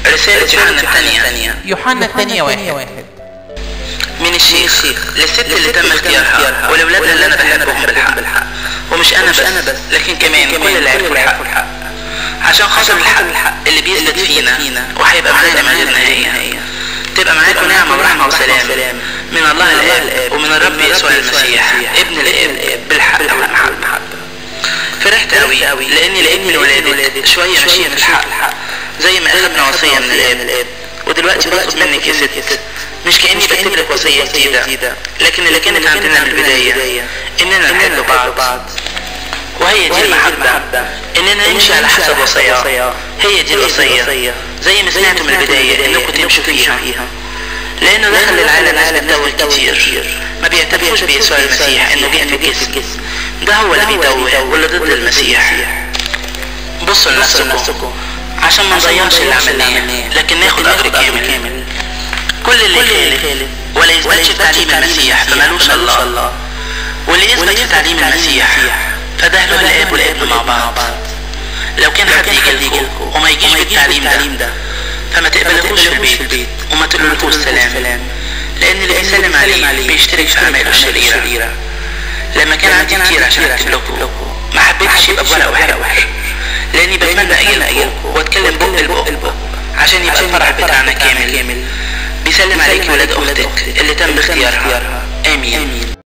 رسالة يوحنا الثانية يوحنا الثانية واحد من الشيخ للست اللي تم اختيارها ولولادها اللي انا بحبهم بالحق ومش انا بس لكن كمان كل اللي عرفوا الحق عشان خاطر الحق اللي بيثبت فينا وهيبقى معانا ما غير نهاية تبقى معاكم نعمة ورحمة وسلام من الله الآب ومن الرب يسوع المسيح ابن الآب بالحق والمحبة فرحت قوي لاني لقيت من ولادك شوية ماشيين في الحق زي ما اخدنا وصية من الآب ودلوقتي بطلب منك يا ست مش كأني بكتب لك وصية جديدة لكن اللي كانت عندنا من البداية إننا نحب بعض وهي دي المحبة إننا نمشي على حسب وصاياه هي دي الوصية زي ما سمعتوا من البداية إنكم تمشوا فيها لأنه دخل للعالم ناس بتدوه كتير ما بيعترفوش بيسوع المسيح إنه جه في جسم ده هو اللي بيدوه واللي ضد المسيح بصوا لنفسكم عشان ما نضيعش اللي عملناه لكن ناخد أجر كامل كل اللي يخالف ولا يثبتش في تعليم المسيح فمالوش الله واللي يثبت في تعليم المسيح فده له الاب والابن مع بعض لو كان حد يجي لكم وما يجيش بالتعليم ده فما تقبلوش في البيت وما تقولوش سلام لان اللي بيسلم عليه بيشترك في اعماله الشريره لما كان عندي كتير عشان اكتب لكم ما حبيتش يبقى بورق وحبر لاني بتمنى اجيلكم واتكلم بق البق عشان يبقى الفرح بتاعنا كامل بيسلم عليك ولاد اختك اللي تم اختيارها امين